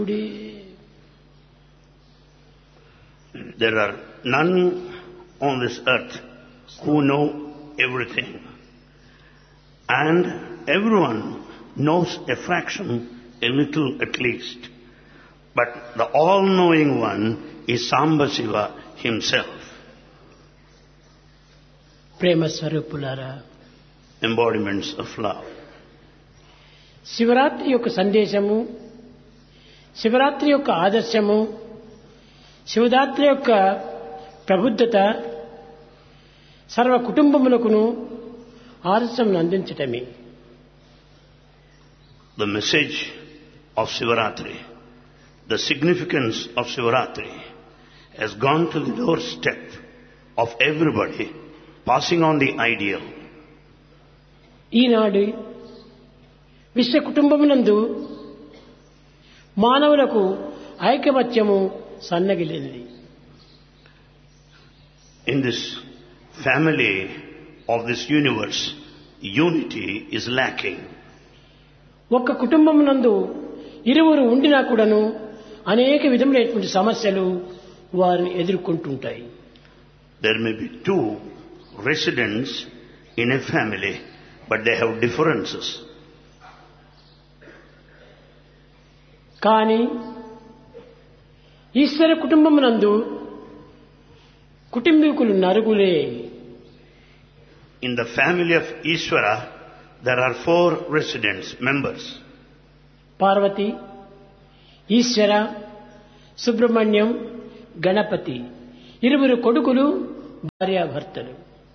There are none on this earth who know everything. And everyone knows a fraction, a little at least. But the all-knowing one is Samba Shiva himself, ప్రేమ స్వరూపులారా embodiments of love. Shivaratri యొక్క సందేశము శివరాత్రి యొక్క ఆదర్శము శివరాత్రి యొక్క ప్రబుద్ధత సర్వ కుటుంబములకును ఆదర్శం అందించటమే The message of Shivaratri, the significance of Shivaratri has gone to the doorstep of everybody, passing on the ideal. ఈనాడు విశ్వ కుటుంబమునందు మానవులకు ఐకమత్యము సన్నగిలింది In this family of this universe, unity is lacking. ఒక్క కుటుంబమునందు ఇరువురు ఉండినా కూడాను అనేక విధములైనటువంటి సమస్యలు వారిని ఎదుర్కొంటుంటాయి There may be two residents in a family, but they have differences. కానీ ఈశ్వర కుటుంబమునందు కుటుంబీకులు నరుగులే In the family of Ishvara, there are four residents, members. Parvati ఈశ్వర సుబ్రహ్మణ్యం గణపతి ఇరువురు కొడుకులు భార్యాభర్తలు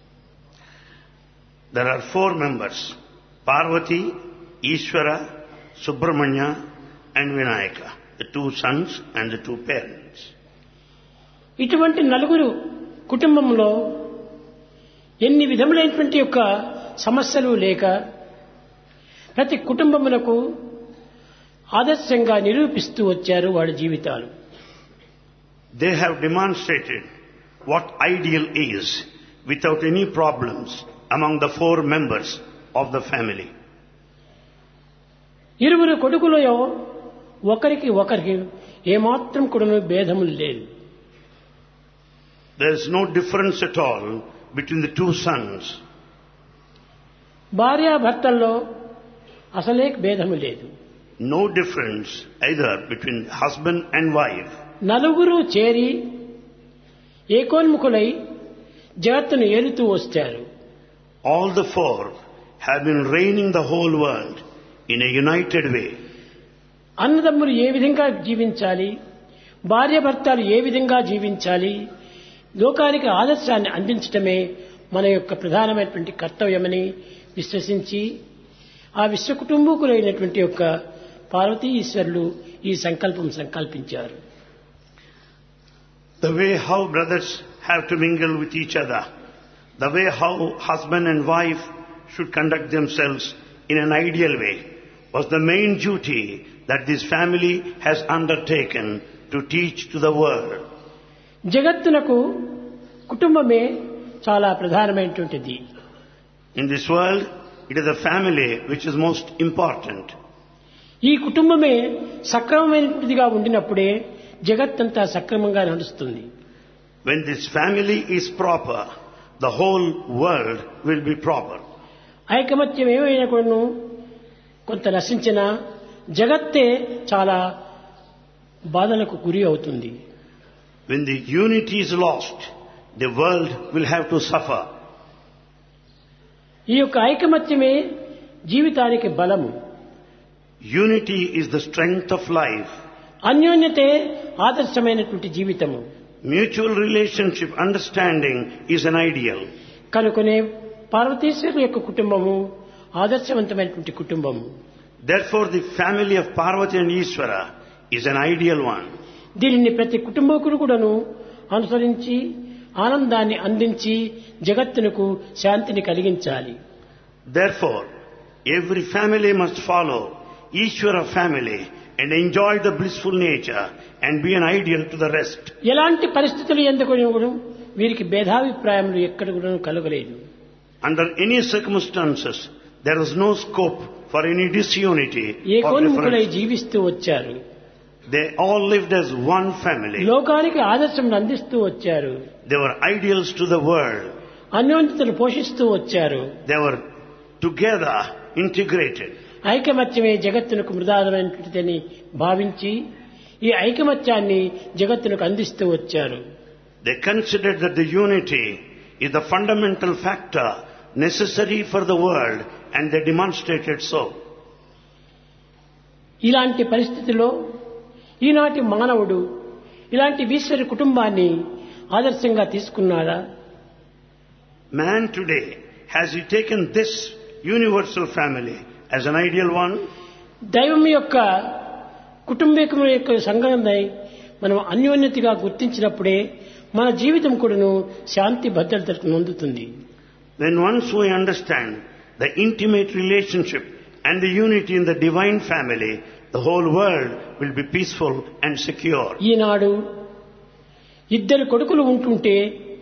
There are four members, Parvati, Ishvara, Subramanya and Vinayaka, the two sons and the two parents. ఇటువంటి నలుగురు కుటుంబంలో ఎన్ని విధములైనటువంటి యొక్క సమస్యలు లేక ప్రతి కుటుంబములకు ఆదర్శంగా నిరూపిస్తూ వచ్చారు వాళ్ళ జీవితాలు They have demonstrated what ideal is without any problems among the four members of the family. ఇరువురు కొడుకులలో ఒకరికి ఒకరికి ఏమాత్రం కూడా భేదములు లేదు There is no difference at all between the two sons. భార్యాభర్తల్లో అసలే భేదము లేదు No difference either between husband and wife. నలుగురు చేరి ఏకోన్ముఖులై జగత్తును ఏలుతూ వచ్చారు All the four have been reigning the whole world in a united way. అన్నదమ్ములు ఏ విధంగా జీవించాలి భార్యాభర్తలు ఏ విధంగా జీవించాలి లోకానికి ఆదర్శాన్ని అందించటమే మన యొక్క ప్రధానమైనటువంటి కర్తవ్యమని విశ్వసించి ఆ విశ్వ కుటుంబకులైనటువంటి యొక్క పార్వతీ ఈశ్వరులు ఈ సంకల్పం సంకల్పించారు The way how brothers have to mingle with each other, the way how husband and wife should conduct themselves in an ideal way was the main duty that this family has undertaken to teach to the world. జగత్తునకు కుటుంబమే చాలా ప్రధానమైనటువంటిది In this world, it is the family which is most important. ఈ కుటుంబమే సక్రమమైనటువంటిదిగా ఉండినప్పుడే జగత్తంతా సక్రమంగా నడుస్తుంది When this family is proper, the whole world will be proper. ఐకమత్యం ఏమైనా కూడాను కొంత నశించిన జగత్తే చాలా బాధలకు గురి అవుతుంది When the unity is lost, the world will have to suffer. ఈ యొక్క ఐకమత్యమే జీవితానికి బలము Unity is the strength of life. అన్యోన్యతే ఆదర్శమైనటువంటి జీవితము Mutual relationship, understanding is an ideal. కనుకనే పార్వతీశ్వరుల యొక్క కుటుంబము ఆదర్శవంతమైనటువంటి కుటుంబము Therefore, the family of Parvati and Ishvara is an ideal one. దీనిని ప్రతి కుటుంబకుడు కూడాను అనుసరించి ఆనందాన్ని అందించి జగత్తునకు శాంతిని కలిగించాలి Therefore, every family must follow Ishvara family and enjoy the blissful nature and be an ideal to the rest. ఎలాంటి పరిస్థితులు ఎందుకు కూడా వీరికి భేదాభిప్రాయములు ఎక్కడ కూడా కలగలేదు Under any circumstances, there is no scope for any disunity or ఏకోన్ముఖులై difference. జీవిస్తూ వచ్చారు They all lived as one family. లోకానికి ఆదర్శం అందిస్తూ వచ్చారు They were ideals to the world. అన్యోన్యతను పోషిస్తూ వచ్చారు They were together integrated. ఐకమత్యమే జగత్తునకు మృదాదమైనటువంటిదని భావించి ఈ ఐకమత్యాన్ని జగత్తునకు అందిస్తూ వచ్చారు They considered that the unity is the fundamental factor necessary for the world and they demonstrated so. ఇలాంటి పరిస్థితిలో ఈనాటి మానవుడు ఇలాంటి ఈశ్వరి కుటుంబాన్ని ఆదర్శంగా తీసుకున్నాడా Man today, has he taken this universal family as an ideal one? దైవం యొక్క కుటుంబీకం యొక్క సంఘంపై మనం అన్యోన్యతగా గుర్తించినప్పుడే మన జీవితం కూడాను శాంతి భద్రతలకు నొందుతుంది Then once we understand the intimate relationship and the unity in the divine family, the whole world will be peaceful and secure. ఈనాడు ఇద్దరు కొడుకులు ఉంటుంటే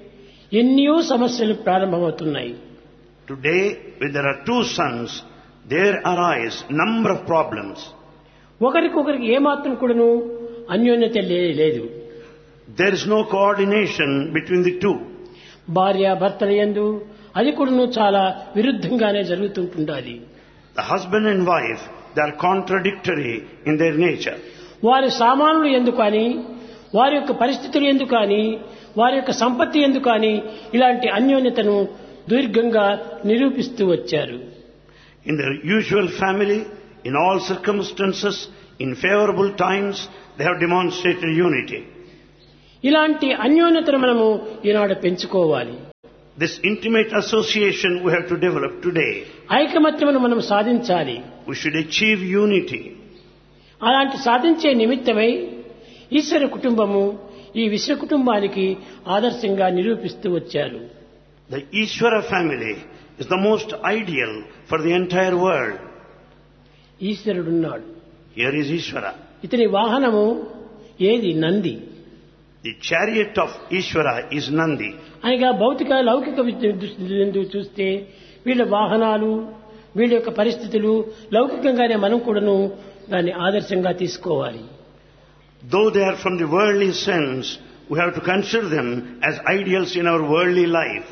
ఎన్నో సమస్యలు ప్రారంభమవుతున్నాయి Today, when there are two sons, there arise number of problems. ఒకరికొకరికి ఏమాత్రం కూడాను అన్యోన్యత లే- లేదు There is no coordination between the two. భార్య భర్తల యందు అది కూడాను చాలా విరుద్ధంగానే జరుగుతుంటుండాలి The husband and wife, they are contradictory in their nature. వారి సామానులు ఎందుకు కానీ వారి యొక్క పరిస్థితులు ఎందుకు కానీ వారి యొక్క సంపత్తి ఎందుకు కానీ ఇలాంటి అన్యోన్యతను దీర్ఘంగా నిరూపిస్తూ వచ్చారు In their usual family, in all circumstances, in favorable times, they have demonstrated unity. ఇలాంటి అన్యోన్యతను మనము ఈనాడు పెంచుకోవాలి This intimate association we have to develop today. ఐకమత్యమును మనం సాధించాలి We should achieve unity. అలాంటి సాధించే నిమిత్తమై ఈశ్వర కుటుంబము ఈ విశ్వ కుటుంబానికి ఆదర్శంగా నిరూపిస్తూ వచ్చారు The Ishvara family is the most ideal for the entire world. ఈశ్వరుడున్నాడు Here is Ishvara. ఇతని వాహనము ఏది Nandi The chariot of Ishvara is Nandi. అనగా భౌతిక లౌకిక విద్య దృష్టి నుండి చూస్తే వీళ్ళ వాహనాలు వీళ్ళ యొక్క పరిస్థితులు లౌకికంగానే మనం కూడాను దాన్ని ఆదర్శంగా తీసుకోవాలి Though they are from the worldly sense, we have to consider them as ideals in our worldly life.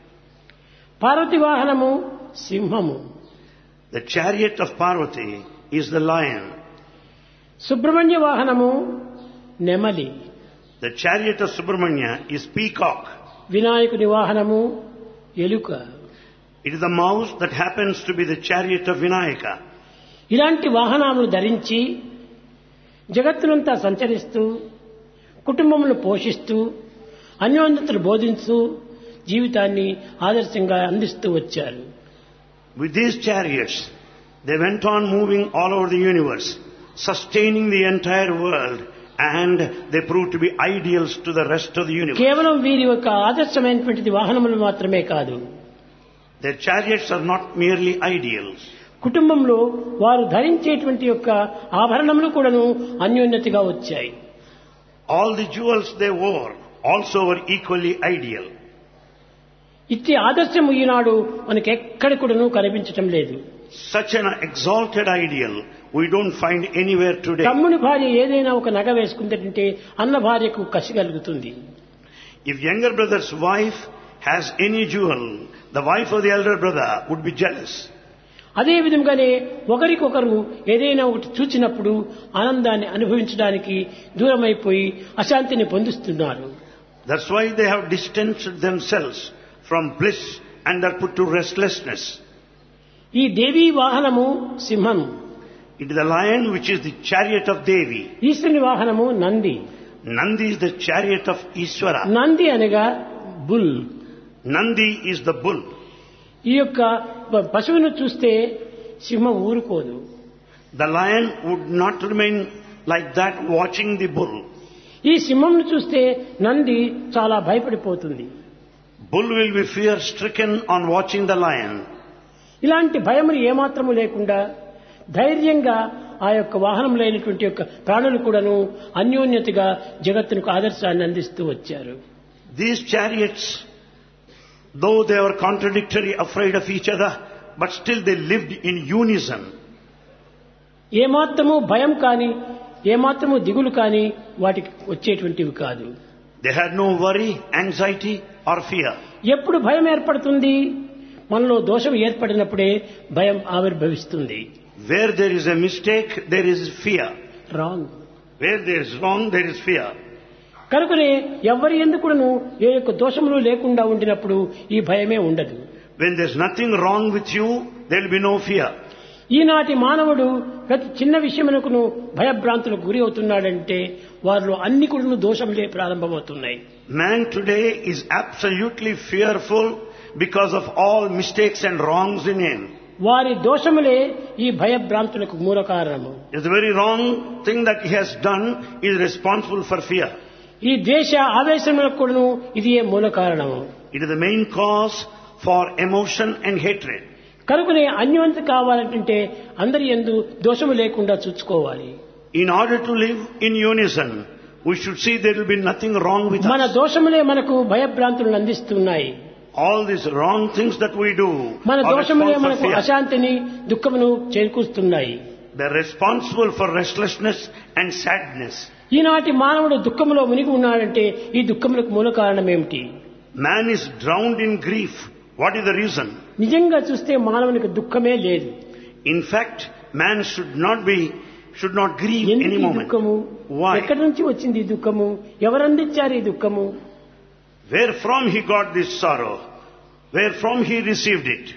Parvati వాహనము సింహము The chariot of Parvati is the lion. Subrahmanya వాహనము నెమలి The chariot of Subramanya is peacock. వినాయకుని వాహనము ఎలుక It is the mouse that happens to be the chariot of Vinayaka. ఇలాంటి వాహనాలను ధరించి జగత్తునంతా సంచరిస్తూ కుటుంబమును పోషిస్తూ అన్యోన్యతలు బోధిస్తూ జీవితాన్ని ఆదర్శంగా అందిస్తూ వచ్చారు With these chariots, they went on moving all over the universe, sustaining the entire world, and they proved to be ideals to the rest of the universe. కేవలం వీరి యొక్క ఆదర్శమైనటువంటిది వాహనములు మాత్రమే కాదు Their chariots are not merely ideals. కుటుంబంలో వారు ధరించేటువంటి యొక్క ఆభరణములు కూడాను అన్యోన్యతగా వచ్చాయి All the jewels they wore also were equally ideal. ఇట్టి ఆదర్శము ఈనాడు మనకి ఎక్కడ కూడాను కనిపించటం లేదు Such an exalted ideal we don't find anywhere today. తమ్ముని భార్య ఏదైనా ఒక నగ వేసుకుందంటే అన్న భార్యకు కసి కలుగుతుంది If younger brother's wife has any jewel, the wife of the elder brother would be jealous. అదే విధంగానే ఒకరికొకరు ఏదైనా ఒకటి చూచినప్పుడు ఆనందాన్ని అనుభవించడానికి దూరమైపోయి అశాంతిని పొందుతున్నారు That's why they have distanced themselves from bliss and are put to restlessness. ఈ దేవీ వాహనము సింహం It is the lion which is the chariot of Devi. ఈశ్వరుని వాహనము Nandi Nandi is the chariot of Ishvara. Nandi అనగా bull Nandi is the bull. ఈ యొక్క ప- పశువును చూస్తే సింహం ఊరుకోదు The lion would not remain like that watching the bull. ఈ సింహంను చూస్తే నంది చాలా భయపడిపోతుంది Bull will be fear stricken on watching the lion. ఇలాంటి భయములు ఏమాత్రము లేకుండా ధైర్యంగా ఆ యొక్క వాహనం లేనటువంటి యొక్క ప్రాణులు కూడాను అన్యోన్యతగా జగత్తునకు ఆదర్శాన్ని అందిస్తూ వచ్చారు These chariots, though they were contradictory, afraid of each other, but still they lived in unison. ఏమాత్రము భయం కానీ ఏమాత్రము దిగులు కానీ వాటికి వచ్చేటువంటివి కాదు They had no worry, anxiety or fear. ఎప్పుడు భయం ఏర్పడుతుంది మనలో దోషం ఏర్పడినప్పుడే భయం ఆవిర్భవిస్తుంది Where there is a mistake, there is fear. Wrong Where there is wrong, there is fear. కనుకనే ఎవరి ఎందుకును ఏ యొక్క దోషములు లేకుండా ఉండినప్పుడు ఈ భయమే ఉండదు When there's nothing wrong with you, there will be no fear. ఈనాటి మానవుడు ప్రతి చిన్న విషయమునకును భయభ్రాంతులకు గురి అవుతున్నాడంటే వారిలో అన్ని కూడా దోషములే ప్రారంభమవుతున్నాయి Man today is absolutely fearful because of all mistakes and wrongs in him. వారి దోషములే ఈ భయభ్రాంతులకు మూల కారణము It's a very wrong thing that he has done is responsible for fear. ఈ ద్వేష ఆవేశములకు కూడాను ఇది ఏ మూల కారణము It is the main cause for emotion and hatred. కనుకనే అన్యవంత కావాలంటే అందరి ఎందు దోషము లేకుండా చూసుకోవాలి In order to live in unison, we should see there will be nothing wrong with మన us. దోషములే మనకు భయభ్రాంతులను అందిస్తున్నాయి All these wrong things that we do మన are దోషములే responsible for మనకు fear. అశాంతిని దుఃఖమును చేకూరుస్తున్నాయి They're responsible for restlessness and sadness. ఈనాటి మానవుడు దుఃఖములో మునిగి ఉన్నాడంటే ఈ దుఃఖములకు మూల కారణం ఏమిటి Man is drowned in grief. What is the reason? నిజంగా చూస్తే మానవునికి దుఃఖమే లేదు In fact, man should not be, should not grieve ఎందుకు any ఈ moment. దుఃఖము Why? ఎక్కడి నుంచి వచ్చింది ఈ దుఃఖము ఎవరందించారు ఈ దుఃఖము Where from he got this sorrow? Where from he received it?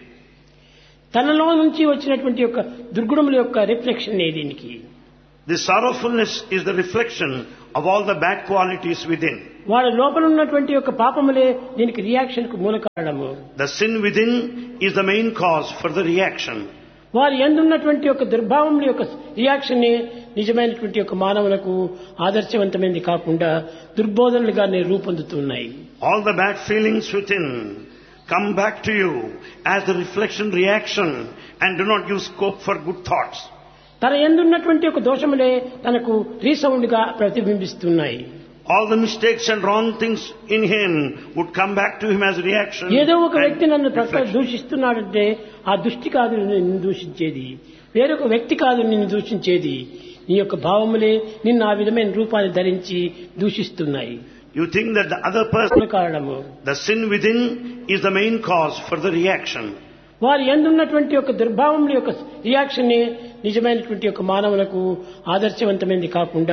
తనలో నుంచి వచ్చినటువంటి యొక్క దుర్గుణముల యొక్క రిఫ్లెక్షన్ దీనికి This sorrowfulness is the reflection of all the bad qualities within. వాడి లోపల ఉన్నటువంటి యొక్క పాపములే దీనికి రియాక్షన్ కు మూల కారణము The sin within is the main cause for the reaction. వారి ఎందున్నటువంటి యొక్క దుర్భావముల యొక్క రియాక్షన్ నిజమైనటువంటి యొక్క మానవులకు ఆదర్శవంతమైనది కాకుండా దుర్బోధనలుగా రూపొందుతున్నాయి All the bad feelings within come back to you as the reflection reaction and do not give scope for good thoughts. తన ఎందున్నటువంటి ఒక దోషములే తనకు రీసౌండ్ గా ప్రతిబింబిస్తున్నాయి All the mistakes and wrong things in him would come back to him as reaction. ఏదో ఒక and వ్యక్తి నన్ను ప్రక్క reflection. దూషిస్తున్నాడంటే ఆ దృష్టి కాదు నిన్ను దూషించేది వేరొక వ్యక్తి కాదు నిన్ను దూషించేది నీ యొక్క భావములే నిన్ను ఆ విధమైన రూపాన్ని ధరించి దూషిస్తున్నాయి You think that the other person, మూల కారణము the sin within is the main cause for the reaction. వారి ఎందున్నటువంటి యొక్క దుర్భావముల యొక్క రియాక్షన్ నిజమైనటువంటి యొక్క మానవులకు ఆదర్శవంతమైనది కాకుండా